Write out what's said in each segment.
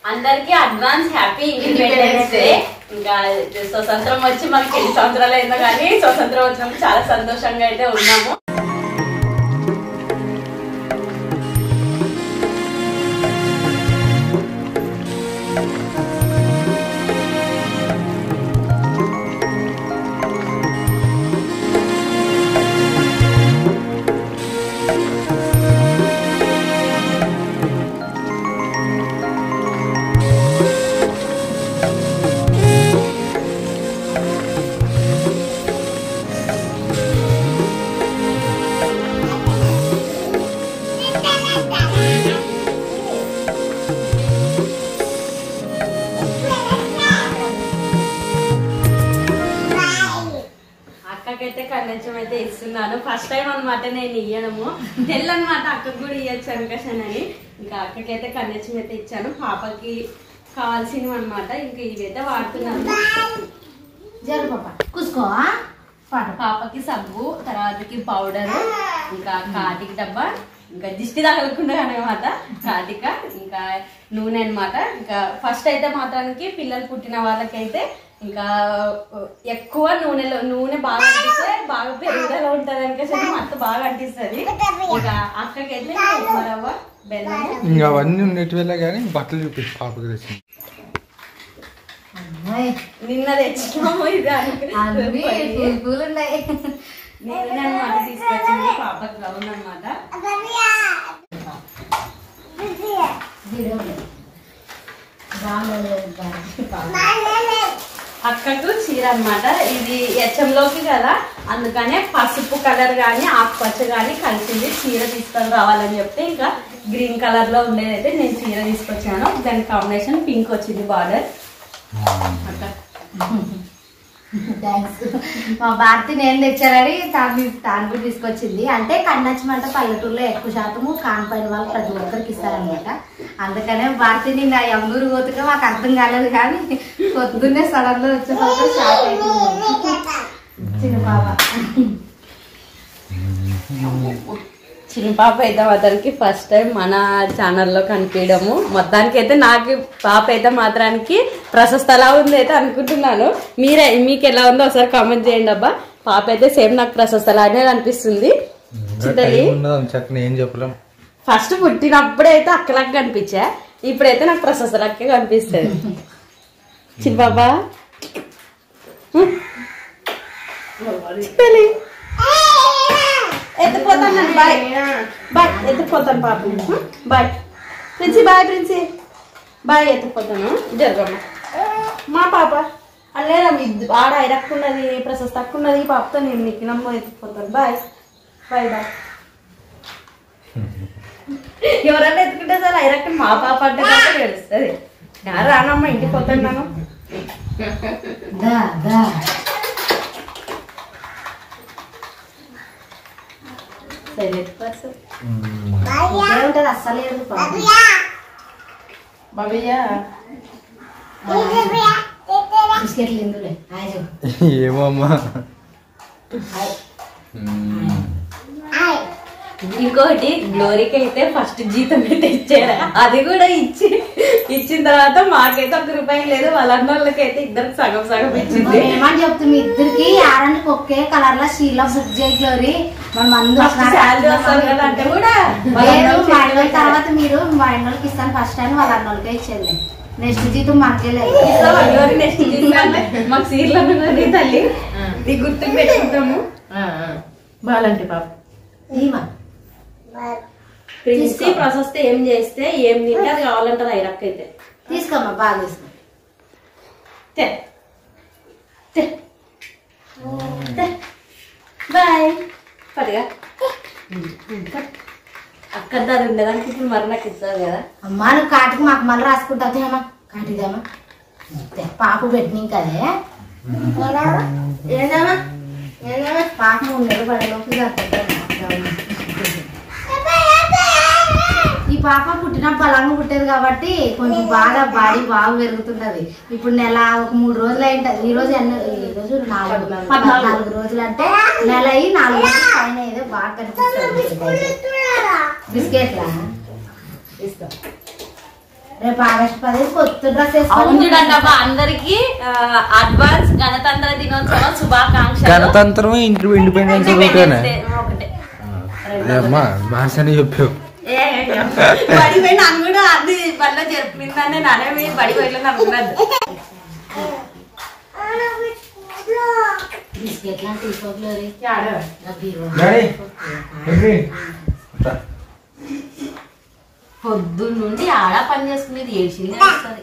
అందరికి advance happy independence day ఇంకా స్వతంత్రం వచ్చి మనకి ఎన్ని సంవత్సరాలు అయిందో కానీ స్వతంత్రం వచ్చినప్పుడు చాలా సంతోషంగా అయితే ఉన్నాము అక్కకైతే కన్నెచ్చం అయితే ఇస్తున్నాను ఫస్ట్ టైం అన్నమాట నేను ఇయ్యడము తెల్లనమాట అక్కకు కూడా ఇయ్యొచ్చు అనుకషన్ అని ఇంకా అక్కకైతే కన్నెచ్చం అయితే ఇచ్చాను పాపకి కావాల్సినవి అనమాట ఇంకా ఇవైతే వాడుతున్నాను జరు పాప కూసుకో పాట పాపకి సబ్బు తర్వాతకి పౌడర్ ఇంకా కాటిక డబ్బా ఇంకా దిష్టి తగలకుండా అనమాట కాటిక ఇంకా నూనె అన్నమాట ఇంకా ఫస్ట్ అయితే మాత్రానికి పిల్లలు పుట్టిన వాళ్ళకైతే ఇంకా ఎక్కువ నూనెలో నూనె బాగా అంటిస్తే బాగా పెరుగుదల ఉంటది అనుకేసి మత్త బాగా అంటిస్తుంది ఇంకా అక్కకైతే ఉప్మా రవ్వ బెల్లము ఇంకా అవన్నీ ఉండేటివేలే కానీ బట్టలు చూపించి పాపకి తెచ్చింది అమ్మాయి నిన్న తెచ్చినాము ఇది అన్ని అనుకు- పూలు పూలు ఉన్నాయి నేను అనమాట తీసుకొచ్చింది పాపకి గౌన్ అనమాట అక్కకు చీర అన్నమాట ఇది హెచ్ఎంలోకి కదా అందుకనే పసుపు కలర్ కానీ ఆకుపచ్చ కానీ కలిసింది చీర తీసుకొని రావాలని చెప్తే ఇంకా గ్రీన్ కలర్ లో ఉండేదైతే నేను చీర తీసుకొచ్చాను దాని కాంబినేషన్ పింక్ వచ్చింది బార్డర్ అక్క థ్యాంక్స్ మా భారతి నేను తెచ్చానని తాను తాను కూడా తీసుకొచ్చింది అంటే కన్నచ్చమంట పల్లెటూరులో ఎక్కువ శాతము కానిపోయిన వాళ్ళు ప్రతి ఒక్కరికి ఇస్తారనమాట అందుకనే భారతి నిన్న ఎమ్మూరు పోతుగా మాకు అర్థం కాలేదు కానీ పొద్దున్నే సడన్ లో వచ్చేసరికి షాక్ అయిపోయింది చిన్న పాప చిన్న పాప అయితే అతనికి ఫస్ట్ టైం మన ఛానల్లో కనిపించడము మొత్తానికి అయితే నాకు పాప అయితే మాత్రానికి ప్రశస్త ఎలా ఉంది అయితే అనుకుంటున్నాను మీరే మీకు ఎలా ఉందో ఒకసారి కామెంట్ చేయండి అబ్బా పాప అయితే సేమ్ నాకు ప్రశస్త లానే కనిపిస్తుంది చిత్తలి టైం ఉన్నది అని చెప్పిన ఏం చెప్పలేం ఫస్ట్ పుట్టినప్పుడే అయితే అక్కలాగా కనిపించా ఇప్పుడైతే నాకు ప్రశస్త లక్కే కనిపిస్తుంది చిన్న బాబా చిత్తలి ఎత్తిపోతాను బాయ్ బాయ్ ఎత్తిపోతాను పాప bye Princy bye Princy bye ఎత్తిపోతాను జరగమ్మ మా పాప అల్లేరా ఆడ ఐరక్కున్నది ప్రశస్త అక్కున్నది ఈ పాపతో నేను నీకు నమ్మ ఎత్తిపోతాను బాయ్ బాయ్ బాయ్ ఎవరన్నా ఎత్తుకుంటే సార్ ఐరక్క మా పాప అంటే తప్ప తెలుస్తుంది రానమ్మ ఇంటికి పోతున్నాను దా దా సైలెంట్ పర్సన్ ఇంకే ఉంటది అస్సలు లేదు పాప బాబయ్యా బిస్కెట్లు ఇందులే హాయ్ చెప్పు ఏమో అమ్మా హాయ్ ఇంకోటి గ్లోరీకి అయితే ఫస్ట్ జీతం అయితే ఇచ్చారు అది కూడా ఇచ్చి ఇచ్చిన తర్వాత మాకైతే ఒక రూపాయి లేదు వాళ్ళ అన్న వాళ్ళకైతే ఇద్దరికి సగం సగం ఇచ్చింది ఏమని చెప్తుంది ఇద్దరికి ఆరానికి ఒకే కలర్ లో షీలా బుక్ చేయగలరి మనం ఫస్ట్ శాలరీ వస్తుంది కదా అంటే కూడా వాళ్ళ అన్న లేదు వాళ్ళకి మా అన్నోళ్ళ ఇచ్చేది. తర్వాత మీరు మా అన్నోళ్ళకి ఇస్తాను ఫస్ట్ టైం వాళ్ళ అన్నోళ్ళకే ఇచ్చేది నెక్స్ట్ జీతం మాకే లేదు ఇస్తావా? ఎవరు నెక్స్ట్ తీసుకుంటే మాకు సీర్లు ఉన్నది తల్లి నీ గుర్తుకు పెట్టుకుంటాము బాలంటి పాప ఈమా ప్రిన్సీ ప్రశస్తి ఏం చేస్తే ఏం తింటే అది కావాలంటది ఐరక్ అయితే తీసుకోమ్మా బాగా తీసుకో తే తే తే బాయ్ పదిగా అక్కడ దాని ఉండేదానికి ఇప్పుడు మరి నాకు ఇస్తుంది కదా అమ్మా నువ్వు కాటికి మాకు మళ్ళీ రాసుకుంటావు తినమ్మా కాటిదేమా తే, పాప పెట్టిన కదే ఏదమ్మా ఏదమ్మా పాప మూడు నెలలు పడేలోపు సరిపోతుంది. ఈ పాప పుట్టిన బలంగా పుట్టేది కాబట్టి కొంచెం బాగా బాడీ బాగా పెరుగుతుంటది ఇప్పుడు నెల ఒక మూడు రోజులు అయింటది ఈ రోజు ఎన్ని ఈ రోజు నాలుగు నాలుగు రోజులు అంటే నెల అయ్యి నాలుగు రోజులు పైన ఏదో బాగా కనిపిస్తుంది బిస్కెట్లా ఇస్తాం రేపు ఆగస్ట్ పది కొత్త డ్రెస్ అవును చూడండి అబ్బా అందరికి అడ్వాన్స్ గణతంత్ర దినోత్సవ శుభాకాంక్షలు గణతంత్రం ఇంటి ఇండిపెండెన్స్ ఒకటేనా Independence Day ఒకటే అమ్మా భాషని చెప్పావు ఏ, బడి పోయి నన్ను కూడా అది వల్ల జరిపిందని నానే మీ బడి పోయిన అనుకున్నది బిస్కెట్ లాంటి తీసుకోకలు పొద్దున్న నుండి ఆడ పని చేసుకునేది ఏడ్చింది వస్తుంది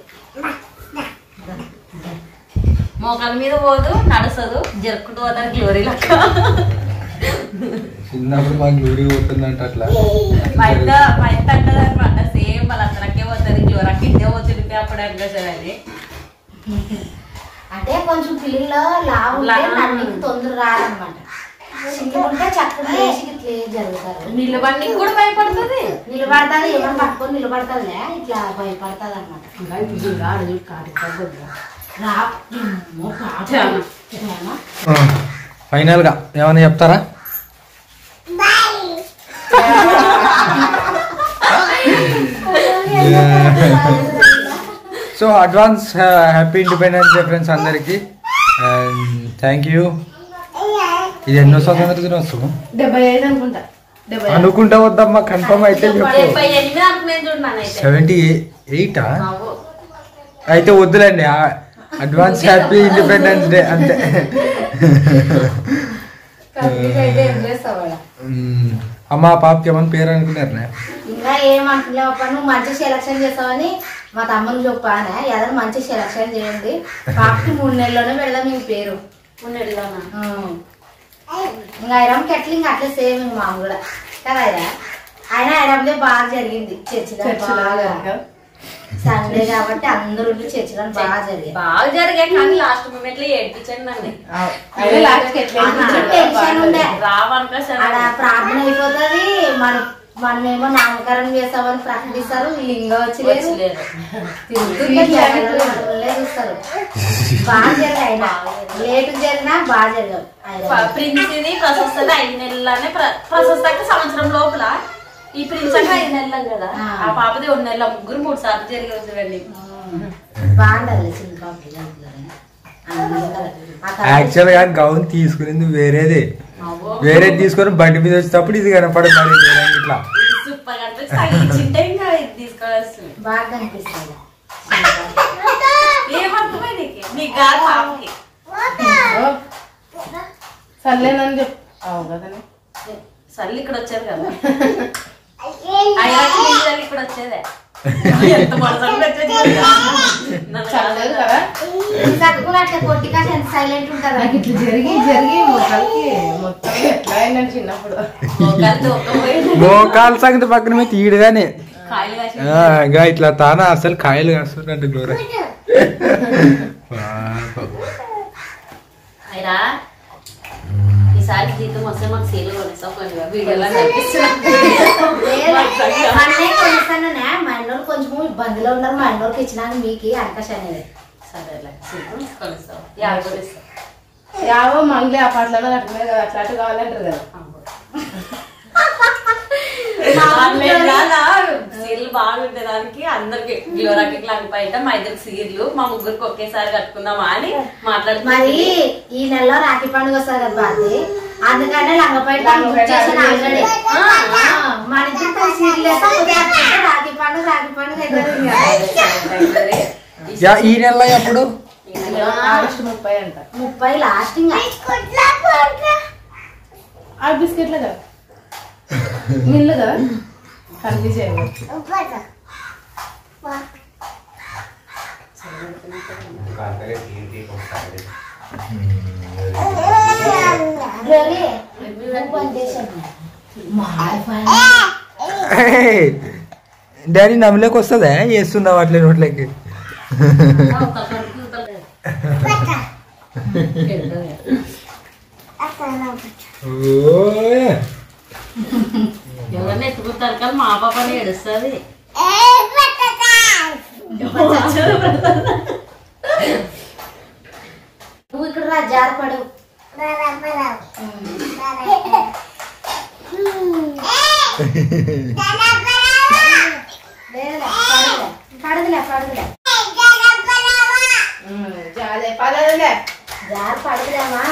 మోకాల మీద పోదు నడుస్తుంది జరుపుకుంటూ పోతారు గ్లోరీ లెక్క చిన్నప్పుడు మాకు గ్లూరీ పోతుందంట అట్లా మైత మైత అంటది అనమాట సేమ్ వాళ్ళ అతనకే పోతుంది గ్లోరకి ఇదే పోతుంది అప్పుడు అనిపిస్తుంది అది అంటే కొంచెం పిల్లలు లావు ఉంటే లా- నన్ను తొందర రాదనమాట చిన్నగుంటే చక్కగా లేచి ఇట్లా జరుగుతారు నిలబడి కూడా భయపడుతుంది నిలబడతాది ఏమైనా పట్టుకొని నిలబడతాదిలే ఇట్లా భయపడతాది అనమాట రా అమ్మో, పాపం. చాలా. ఏమన్నా? ఫైనల్ గా ఏమైనా చెప్తారా so advance happy independence day friends అందరికి అండ్ థ్యాంక్ యూ ఇది ఎన్నో స్వాతంత్ర దినోత్సవం డెబ్బై ఐదు అనుకుంటా డెబ్బై ఐదు. అనుకుంటా వద్దమ్మా కన్ఫర్మ్ అయితే చెప్పు డెబ్బై ఎనిమిది అనుకునేది చూడన్నాను అయితే సెవెంటీ ఎయిటా అవ్వు. అయితే వద్దులండి అడ్వాన్స్ హ్యాపీ ఇండిపెండెన్స్ డే అంతే కంప్లీట్ అయితే ఏం చేస్తావు వాడు? మ్మ్. అమ్మ ఆ పాపకి ఏమన్నా పేరు అనుకున్నారనే ఇంకా ఏమంటున్నావు అప్ప నువ్వు మంచి సెలక్షన్ చేస్తావని మా తమ్ముడు చెప్పానే ఏదైనా మంచి సెలక్షన్ చేయండి పాపకి మూడు నెలల్లోనే పెడదాం మీ పేరు ఉన్నట్లోనా? ఉమ్. ఇంకా ఐరమ్కి ఎట్లా ఇంకా అట్లే సేమ్ ఇంక మామ కూడా కదా ఐరా ఆయన ఐరమ్దే బాగా జరిగింది చర్చిలో చర్చిలో బాగా జరగదు. సండే కాబట్టి అందరూ ఉండి చర్చిలో బాగా జరిగింది బాగా జరిగాయి కానీ లాస్ట్ మూమెంట్ లో ఏడ్పించండి నన్ను అవు. అయినా లాస్ట్కి ఎట్లా అందరూ అయింది? టెన్షన్ ఉండే రావనుకో ఆడ ప్రార్థన అయిపోతుంది మన మనమేమో నామకరణం చేస్తామని ప్రకటిస్తారు వీళ్ళు ఇంకా వచ్చి లేదు లేదు తిరుగుతుంటే జనాలు నడుములే చూస్తారు బాగా జరిగాయి ఆయన లేట్ జరిగినా బాగా జరిగావు ఆయన ప్రిన్స్ ఇది ప్రశస్తది ఐదు నెలలనే ప్ర- ప్రశస్తకి సంవత్సరం లోపల ఈ ప్రిన్స్ అంటే ఐదు నెలలు కదా ఆ. ఆ పాపది రెండు నెలల ముగ్గురు మూడు సార్లు జరిగి చూడండి బాగుండాలి చిన్న పాప యాక్చువల్ గా గౌన్ తీసుకునేది వేరేదే అవ్వో. వేరేది తీసుకొని బండి మీద వచ్చేటప్పుడు ఇది కనపడదు మరి వేరే ఇట్లా ఇది సూపర్ గా అనిపించి తగిలించింటే ఇంకా ఇది తీసుకోవాల్సింది బాగా కనిపిస్తుంది ఏమర్థమైంది నీకు? నీకు కాదు పాపకి ఓ. సర్లేనని చెప్పు అవు కదని సర్లు ఇక్కడ వచ్చారు కదా ఐరాకి నీళ్ళు ఇక్కడ వచ్చేదే ఎంత మనసులో వచ్చేది నన్ను చల్లలేదు కాదు కదా చదువుకుని అట్లా కొట్టి కాసి ఎంత సైలెంట్ ఉంటుంది నాకు ఇట్లా జరిగి జరిగి మొక్కలకి మొత్తం ఎట్లా అయిందని చిన్నప్పుడు మోకాలు దూకపోయింది మోకాల సంగతి పక్కన మీద తీయడుగానే కాయలు కాసి ఆ, ఇంకా ఇట్లా తానా అసలు కాయలు కాస్తున్నట్టు గ్లోరీ అయిరా ఈసారి జీతం వస్తే మాకు సీలు కొనిస్తాం కొన్ని వీడియోలో కనిపిస్తుంది మన్నే కొనిస్తాననే మా ఇంట్లో కొంచెం ఇబ్బందిలో ఉన్నారు మా ఇంట్లోకి ఇచ్చినాక మీకు అవకాశం అనేది సరేలే సీలు కొనిస్తాం యాభై కొనిస్తాం యావో మంగ్లీ అపార్ట్లలో కట్టుకునే కదా అట్లాంటి కావాలంటారు కదా సీర్లు బాగుంటాయి దానికి అందరికి గ్లోరాకి లంగ్ బయట మా ఇద్దరికి సీర్లు మా ముగ్గురికి ఒకేసారి కట్టుకుందామా అని మరి మాట్లాడుతుంది ఈ నెలలో రాఖీ పండుగ వస్తుంది కదా భారతి అందుకనే లంగపైట లంగపేట ఆల్రెడీ ఆల్రెడీ. మన ఇంటికి సీరియల్ రాఖీ పండుగ రాఖీ పండుగ అవుతుంది ఇంకా. యా, ఈ నెల ఎప్పుడు ఆగస్టు ముప్పై అంట ముప్పై లాస్ట్ ఇంకా ఆ బిస్కెట్లే కదా మిల్లు కదా కన్ఫ్యూజ్ అయ్యారు గౌరీ, నువ్వు పని చేశావు. మా పని. ఏయ్, డాడీ నమ్మలేకి వస్తుందా వేస్తున్నావు అట్లే నోట్లకి ఓయ్. ఎవరన్నా ఎత్తుకుంటారు కానీ మా పాపని ఏడుస్తుంది నువ్వు ఇక్కడ రా జారపడు పడదులే పడదులే పడదులే జాలే పదలే జారు పడదులేమా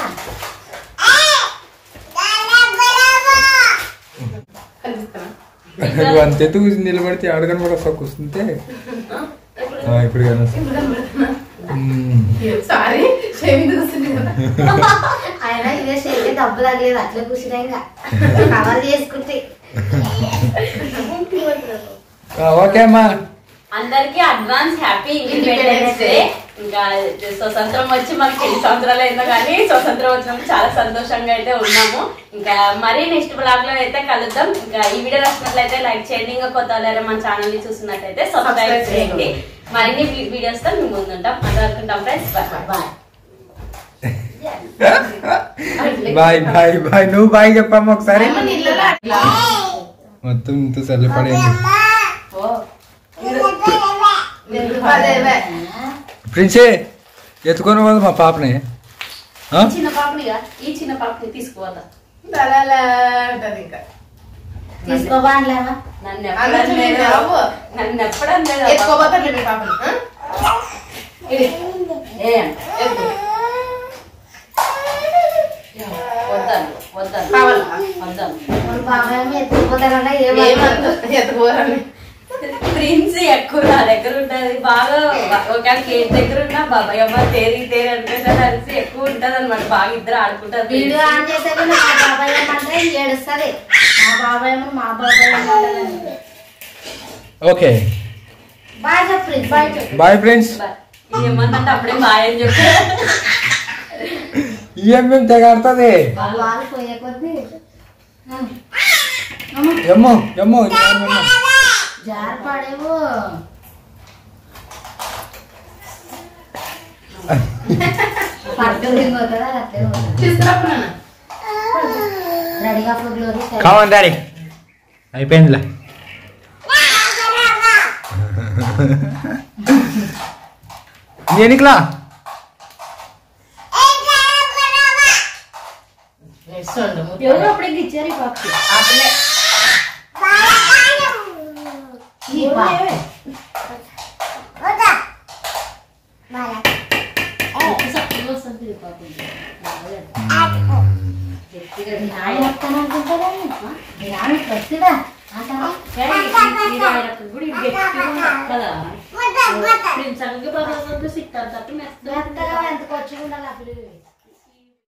కనిపిస్తున్నా అంత ఎత్తు కూర్చుని నిలబడితే ఆడగని కూడా ఒకసారి కూర్చుంటే ఆ, ఇప్పుడు కానీ సారీ షేవింగ్ చూస్తుంది కదా ఆయన ఇదే షేకే డబ్బు తగ్గలేదు అట్లే కూర్చున్నా ఇంకా కవర్ చేసుకుంటే ఓకే అమ్మా అందరికి అడ్వాన్స్ హ్యాపీ ఇండిపెండెన్స్ డే ఇంకా స్వతంత్రం వచ్చి మనకి ఎన్ని సంవత్సరాలు అయిందో కానీ స్వతంత్రం వచ్చినప్పుడు చాలా సంతోషంగా అయితే ఉన్నాము ఇంకా మరీ నెక్స్ట్ బ్లాగ్ లో అయితే కలుద్దాం ఇంకా ఈ వీడియో నచ్చినట్లయితే లైక్ చేయండి ఇంకా కొత్త వాళ్ళారా మన ఛానల్ ని చూస్తున్నట్లయితే సబ్స్క్రైబ్ Subscribe చేయండి మరిన్ని వీడియోస్ తో మేము ముందుంటాం మాట్లాడుకుంటాం friends bye bye bye bye నువ్వు బాయ్ చెప్పమ్మా ఒకసారి ఏమో నీళ్ళలో అట్లా మొత్తం ఇంత చల్లపడేది పదేవే ప్రిన్సే ఎత్తుకొని పోదు మా పాపని ఆ? చిన్న పాపనిగా ఈ చిన్న పాపని తీసుకోవద్దా తలలా ఉంటది ఇంకా తీసుకోబాలేమా నన్ను అనొచ్చు ఎప్పుడన్నా నేను బాబు. నన్ను ఎప్పుడన్నా ఎత్తుకోబోతాను మీ పాపను ఆ? ఇది ఏ ఎత్తుకో వద్దాను వద్దాను కావాలా? వద్దాను మన బాబాయ్ ఎత్తుకుపోతారన్నా ఏమద్దు ఏమన్నా ఎత్తుకోరని ప్రిన్స్ ఎక్కువ నా దగ్గర ఉంటది బాగా ఒక కేక్ దగ్గర ఉన్న బాబాయ్ అమ్మ తేరి తేరి అనుకుంటా కలిసి ఎక్కువ ఉంటది అనమాట బాగా ఇద్దరు ఆడుకుంటారు వీడియో ఆన్ చేస్తే కూడా మా బాబాయ్ ఏమంటే ఏడుస్తుంది మా బాబాయ్ ఏమో మా బాబాయ్ ఏమంటారు ఓకే బాయ్ చెప్పు బాయ్ చెప్పు బాయ్ ఫ్రెండ్స్ ఏమన్నంటే అప్పుడే బాయ్ అని చెప్పి ఏమేమి తెగాడుతుంది వాళ్ళు పోయే కొద్దీ ఎమ్మో ఎమ్మో ఎమ్మో. జారి పడేవు పట్టుకుని పోతుందా అట్లే పోతుందా తీసుకురాపు నాన్న రెడీగా ఫుడ్లు కావాలి డాడీ అయిపోయిందిలే ఎనికిలా ఇస్తుండు ముద్దు. ఎవరు అప్పుడే ఇచ్చారు ఈ పాపకి అట్లే ఈ పాప. వస్తుంది ఈ పాపకి. మీ నాయన వస్తాననుకుంటారా? మీ నాయన వస్తుందా? ఆ తర్వాత కానీ ఈ- ఈ ఆయనకు కూడా ఇది గట్టిగా ఉంటుంది కదా ప్రిన్స్ అంగ బాబా సిక్తారు తట్టు మెత్త మెత్తగా ఎంత కొచ్చి ఉండాలి ఆ పిల్లలు